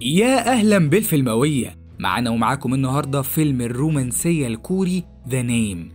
يا أهلا بالفيلموية معانا ومعاكم النهاردة فيلم الرومانسية الكوري ذا نيم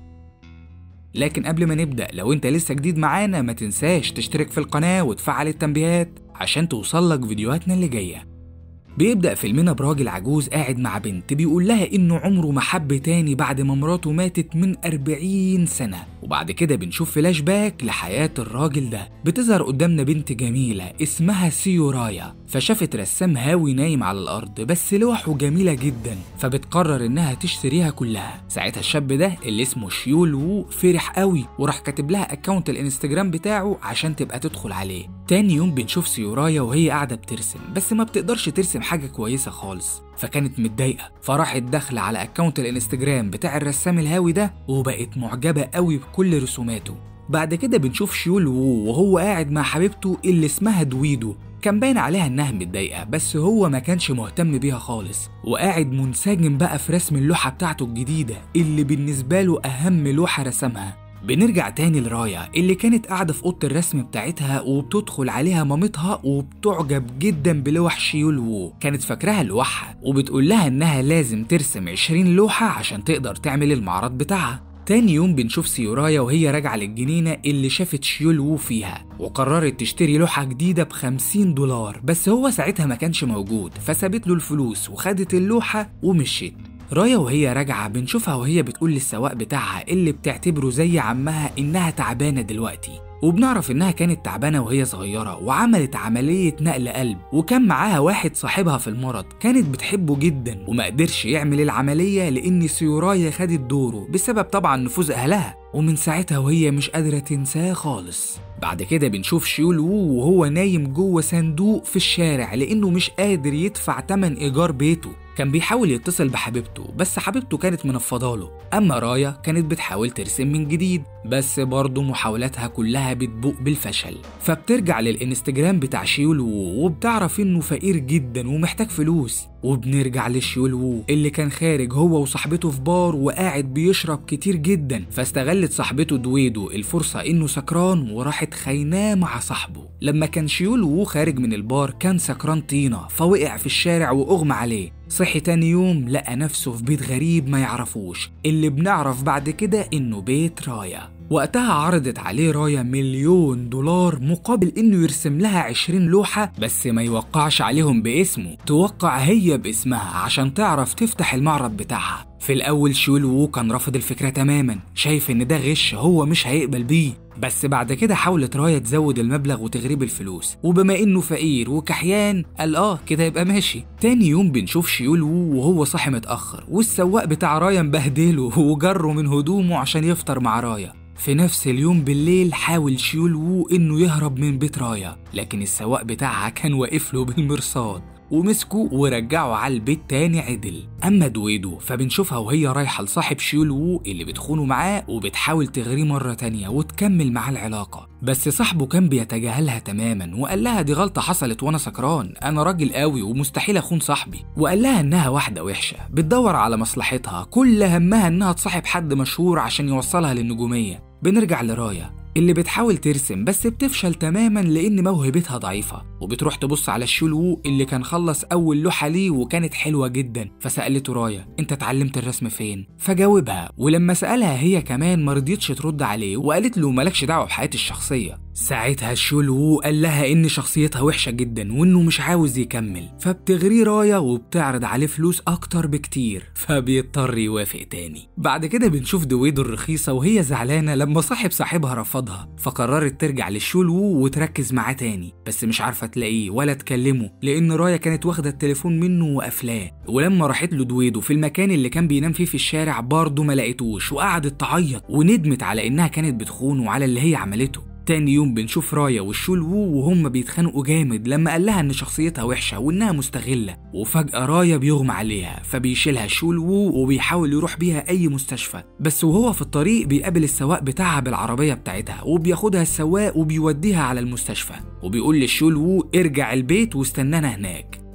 لكن قبل ما نبدأ لو انت لسه جديد معانا ما تنساش تشترك في القناة وتفعل التنبيهات عشان توصلك فيديوهاتنا اللي جايه بيبدأ فيلمنا براجل عجوز قاعد مع بنت بيقول لها إنه عمره ما حب تاني بعد ما مراته ماتت من 40 سنة وبعد كده بنشوف فلاش باك لحياة الراجل ده بتظهر قدامنا بنت جميلة اسمها سيورايا فشافت رسام هاوي نايم على الأرض بس لوحه جميلة جدا فبتقرر إنها تشتريها كلها ساعتها الشاب ده اللي اسمه شيول وو فرح قوي وراح كاتب لها أكونت الانستجرام بتاعه عشان تبقى تدخل عليه تاني يوم بنشوف سيورايا وهي قاعدة بترسم بس ما بتقدرش ترسم حاجة كويسة خالص فكانت متضايقة فراحت داخلة على أكونت الانستجرام بتاع الرسام الهاوي ده وبقت معجبة قوي بكل رسوماته بعد كده بنشوف شيول وو وهو قاعد مع حبيبته اللي اسمها دويدو كان باين عليها انها متضايقة بس هو ما كانش مهتم بيها خالص وقاعد منسجم بقى في رسم اللوحة بتاعته الجديدة اللي بالنسبة له أهم لوحة رسمها بنرجع تاني لرايا اللي كانت قاعدة في أوضة الرسم بتاعتها وبتدخل عليها مامتها وبتعجب جدا بلوح شيول وو كانت فاكراها لوحها وبتقول لها إنها لازم ترسم 20 لوحة عشان تقدر تعمل المعرض بتاعها تاني يوم بنشوف سيورايا وهي راجعة للجنينة اللي شافت شيول وو فيها وقررت تشتري لوحة جديدة ب 50 دولار بس هو ساعتها ما كانش موجود فسابت له الفلوس وخدت اللوحة ومشيت رايا وهي راجعة بنشوفها وهي بتقول للسواق بتاعها اللي بتعتبره زي عمها إنها تعبانة دلوقتي وبنعرف إنها كانت تعبانة وهي صغيرة وعملت عملية نقل قلب وكان معاها واحد صاحبها في المرض كانت بتحبه جدا وما قدرش يعمل العملية لأن سيورايا خدت دوره بسبب طبعا نفوذ أهلها ومن ساعتها وهي مش قادرة تنساه خالص بعد كده بنشوف شيول وو وهو نايم جوه صندوق في الشارع لأنه مش قادر يدفع تمن إيجار بيته كان بيحاول يتصل بحبيبته بس حبيبته كانت منفضاله أما رايا كانت بتحاول ترسم من جديد بس برضه محاولاتها كلها بتبوء بالفشل فبترجع للإنستجرام بتاع شيول وو وبتعرف إنه فقير جدا ومحتاج فلوس وبنرجع لشيول وو اللي كان خارج هو وصاحبته في بار وقاعد بيشرب كتير جدا فاستغلت صاحبته دويدو الفرصة إنه سكران وراحت خايناه مع صاحبه لما كان شيول وو خارج من البار كان سكران طينة فوقع في الشارع وأغمى عليه صحي تاني يوم لقى نفسه في بيت غريب ما يعرفوش اللي بنعرف بعد كده إنه بيت رايا وقتها عرضت عليه رايا مليون دولار مقابل انه يرسم لها 20 لوحة بس ما يوقعش عليهم باسمه توقع هي باسمها عشان تعرف تفتح المعرض بتاعها في الأول شول وو كان رافض الفكرة تماما شايف إن ده غش هو مش هيقبل بيه بس بعد كده حاولت رايا تزود المبلغ وتغريب الفلوس وبما انه فقير وكحيان قال اه كده يبقى ماشي تاني يوم بنشوف شيول وو وهو صاحي متأخر والسواق بتاع رايا مبهدله وجره من هدومه عشان يفطر مع رايا في نفس اليوم بالليل حاول شيول وو انه يهرب من بيت رايا لكن السواق بتاعها كان واقف له بالمرصاد ومسكوا ورجعوا على البيت تاني عدل اما دويدو فبنشوفها وهي رايحه لصاحب شيول وو اللي بتخونه معاه وبتحاول تغريه مره تانية وتكمل معاه العلاقه بس صاحبه كان بيتجاهلها تماما وقال لها دي غلطه حصلت وانا سكران انا راجل قوي ومستحيل اخون صاحبي وقال لها انها واحده وحشه بتدور على مصلحتها كل همها انها تصاحب حد مشهور عشان يوصلها للنجوميه بنرجع لرايا اللي بتحاول ترسم بس بتفشل تماما لان موهبتها ضعيفه وبتروح تبص على الشلو اللي كان خلص اول لوحه ليه وكانت حلوه جدا فسالته رايا انت اتعلمت الرسم فين فجاوبها ولما سالها هي كمان ما رضيتش ترد عليه وقالت له مالكش دعوه بحياتي الشخصيه ساعتها الشلو قال لها ان شخصيتها وحشه جدا وانه مش عاوز يكمل فبتغريه رايا وبتعرض عليه فلوس اكتر بكتير فبيضطر يوافق تاني بعد كده بنشوف دويدو الرخيصه وهي زعلانه لما صاحب صاحبها رفضها فقررت ترجع للشلو وتركز معاه تاني بس مش عارفه تلاقيه ولا تكلمه لان رايا كانت واخده التليفون منه وقافلاه ولما راحت له دويدو في المكان اللي كان بينام فيه في الشارع برضه ما لقيتوش وقعدت تعيط وندمت على انها كانت بتخونه وعلى اللي هي عملته تاني يوم بنشوف رايا والشول وو وهم بيتخانقوا جامد لما قال لها ان شخصيتها وحشه وانها مستغله وفجاه رايا بيغمى عليها فبيشيلها شول وو وبيحاول يروح بيها اي مستشفى بس وهو في الطريق بيقابل السواق بتاعها بالعربيه بتاعتها وبياخدها السواق وبيوديها على المستشفى وبيقول للشول وو ارجع البيت واستنانا هناك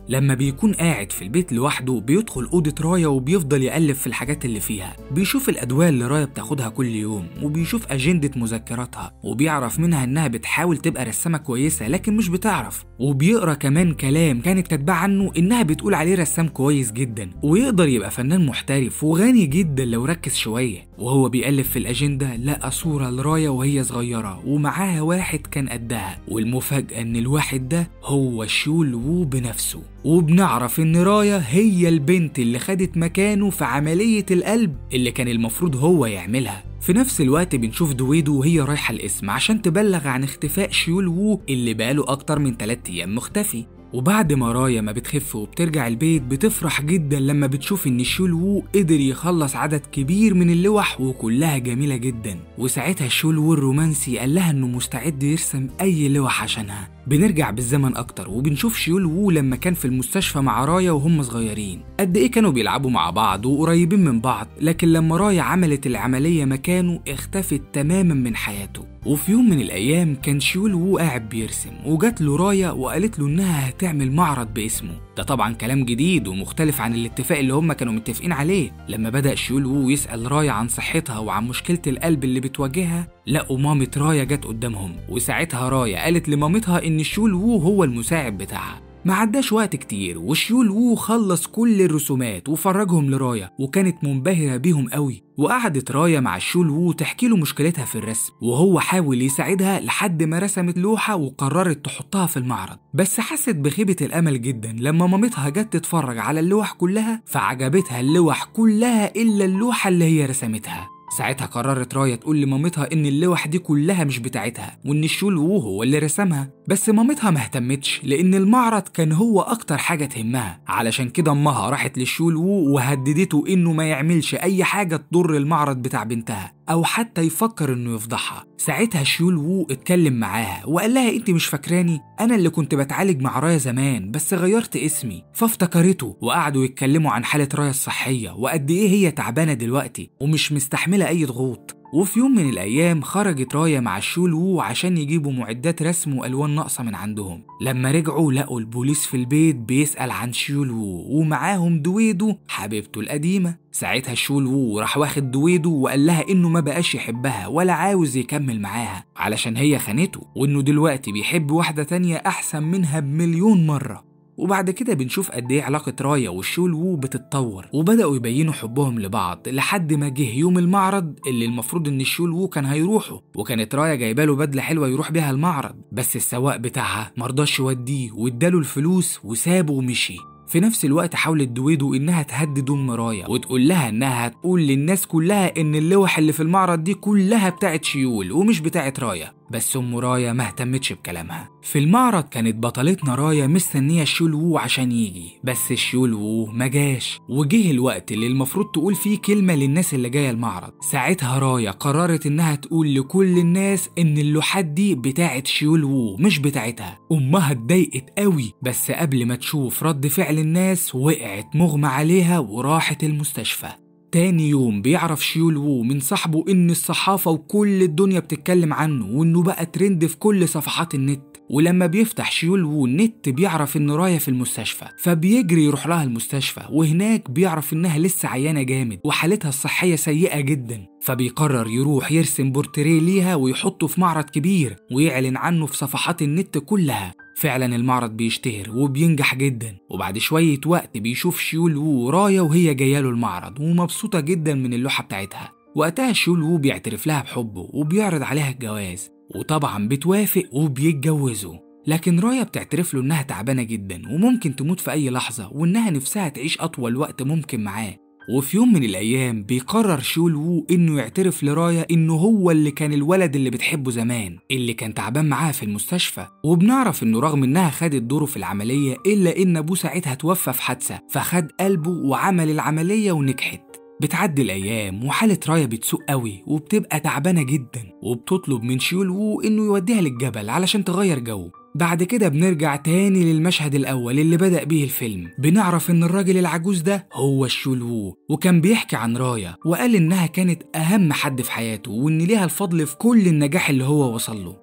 لما بيكون قاعد في البيت لوحده بيدخل أوضة رايا وبيفضل يقلب في الحاجات اللي فيها بيشوف الأدوية اللي رايا بتاخدها كل يوم وبيشوف أجندة مذكراتها وبيعرف منها إنها بتحاول تبقى رسامة كويسة لكن مش بتعرف وبيقرا كمان كلام كانت كاتباه عنه إنها بتقول عليه رسام كويس جدا ويقدر يبقى فنان محترف وغني جدا لو ركز شوية وهو بيقلب في الأجندة لقى صورة لرايا وهي صغيرة ومعاها واحد كان قدها والمفاجأة إن الواحد ده هو شيول وو بنفسه وبنعرف إن رايا هي البنت اللي خدت مكانه في عملية القلب اللي كان المفروض هو يعملها في نفس الوقت بنشوف دويدو وهي رايحة القسم عشان تبلغ عن اختفاء شيول وو اللي بقاله أكتر من 3 أيام مختفي وبعد ما رايا ما بتخف وبترجع البيت بتفرح جدا لما بتشوف ان شول وو قدر يخلص عدد كبير من اللوح وكلها جميلة جدا وساعتها شول وو الرومانسي قال لها انه مستعد يرسم اي لوح عشانها بنرجع بالزمن اكتر وبنشوف شيول وو لما كان في المستشفى مع رايا وهم صغيرين قد ايه كانوا بيلعبوا مع بعض وقريبين من بعض لكن لما رايا عملت العملية مكانه اختفت تماما من حياته وفي يوم من الأيام كان شيول وو قاعد بيرسم وجات له رايا وقالت له إنها هتعمل معرض باسمه ده طبعا كلام جديد ومختلف عن الاتفاق اللي هم كانوا متفقين عليه لما بدأ شيول وو يسأل رايا عن صحتها وعن مشكلة القلب اللي بتواجهها لقوا مامة رايا جت قدامهم وساعتها رايا قالت لمامتها إن شيول وو هو المساعد بتاعها ما عداش وقت كتير وشيول وو خلص كل الرسومات وفرجهم لرايا وكانت منبهرة بيهم قوي وقعدت رايا مع شيول وو تحكي له مشكلتها في الرسم وهو حاول يساعدها لحد ما رسمت لوحة وقررت تحطها في المعرض بس حست بخيبة الأمل جدا لما مامتها جت تتفرج على اللوح كلها فعجبتها اللوح كلها إلا اللوحة اللي هي رسمتها ساعتها قررت رايا تقول لمامتها ان اللوح دي كلها مش بتاعتها وان الشول وو هو اللي رسمها بس مامتها ما اهتمتش لان المعرض كان هو اكتر حاجه تهمها علشان كده امها راحت للشول وو وهددته انه ما يعملش اي حاجه تضر المعرض بتاع بنتها او حتى يفكر انه يفضحها ساعتها شيول وو اتكلم معاها وقال لها انت مش فاكراني انا اللي كنت بتعالج مع رايا زمان بس غيرت اسمي فافتكرته وقعدوا يتكلموا عن حاله رايا الصحيه وقد ايه هي تعبانه دلوقتي ومش مستحمله اي ضغوط وفي يوم من الأيام خرجت رايا مع الشول وو عشان يجيبوا معدات رسم وألوان ناقصة من عندهم لما رجعوا لقوا البوليس في البيت بيسأل عن شول وو ومعاهم دويدو حبيبته القديمة ساعتها شول وو راح واخد دويدو وقال لها إنه ما بقاش يحبها ولا عاوز يكمل معاها علشان هي خانته وإنه دلوقتي بيحب واحدة تانية أحسن منها بمليون مرة وبعد كده بنشوف قد ايه علاقة رايا والشول وو بتتطور وبدأوا يبينوا حبهم لبعض لحد ما جه يوم المعرض اللي المفروض ان الشول وو كان هيروحوا وكانت رايا جايبه له بدلة حلوة يروح بيها المعرض بس السواق بتاعها مرضاش يوديه واداله الفلوس وسابه ومشي في نفس الوقت حاولت دويدو انها تهدد ام رايا وتقول لها انها هتقول للناس كلها ان اللوح اللي في المعرض دي كلها بتاعت شيول ومش بتاعت رايا بس ام رايا ما اهتمتش بكلامها في المعرض كانت بطلتنا رايا مستنيه الشول وو عشان يجي بس الشول وو ما جاش وجه الوقت اللي المفروض تقول فيه كلمه للناس اللي جايه المعرض ساعتها رايا قررت انها تقول لكل الناس ان اللوحات دي بتاعت شيول وو مش بتاعتها امها اتضايقت قوي بس قبل ما تشوف رد فعل الناس وقعت مغمى عليها وراحت المستشفى تاني يوم بيعرف شيول وو من صاحبه إن الصحافة وكل الدنيا بتتكلم عنه وإنه بقى ترند في كل صفحات النت ولما بيفتح شيول وو النت بيعرف إن رايا في المستشفى فبيجري يروح لها المستشفى وهناك بيعرف إنها لسه عيانة جامد وحالتها الصحية سيئة جدا فبيقرر يروح يرسم بورتريه ليها ويحطه في معرض كبير ويعلن عنه في صفحات النت كلها فعلا المعرض بيشتهر وبينجح جدا وبعد شوية وقت بيشوف شيول وو رايا وهي جاية له المعرض ومبسوطة جدا من اللوحة بتاعتها وقتها شيول وو بيعترف لها بحبه وبيعرض عليها الجواز وطبعا بتوافق وبيتجوزوا لكن رايا بتعترف له انها تعبانة جدا وممكن تموت في اي لحظة وانها نفسها تعيش اطول وقت ممكن معاه وفي يوم من الأيام بيقرر شول وو إنه يعترف لرايا إنه هو اللي كان الولد اللي بتحبه زمان اللي كان تعبان معاها في المستشفى وبنعرف إنه رغم إنها خدت دوره في العملية إلا إن أبوه ساعتها توفى في حادثة فخد قلبه وعمل العملية ونجحت بتعدي الأيام وحالة رايا بتسوء قوي وبتبقى تعبانة جدا وبتطلب من شيول وو إنه يوديها للجبل علشان تغير جو بعد كده بنرجع تاني للمشهد الأول اللي بدأ بيه الفيلم بنعرف إن الراجل العجوز ده هو الشولوو وكان بيحكي عن رايا وقال إنها كانت أهم حد في حياته وإن ليها الفضل في كل النجاح اللي هو وصل له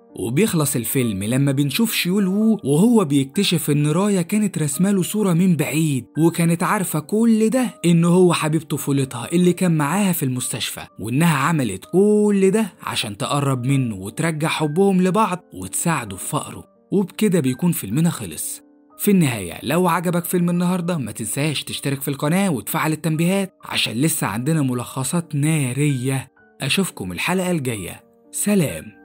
وبيخلص الفيلم لما بنشوف شيول وو وهو بيكتشف ان رايا كانت رسماله صورة من بعيد وكانت عارفة كل ده ان هو حبيب طفولتها اللي كان معاها في المستشفى وانها عملت كل ده عشان تقرب منه وترجع حبهم لبعض وتساعده في فقره وبكده بيكون فيلمنا خلص في النهاية لو عجبك فيلم النهاردة ما تنساش تشترك في القناة وتفعل التنبيهات عشان لسه عندنا ملخصات نارية أشوفكم الحلقة الجاية سلام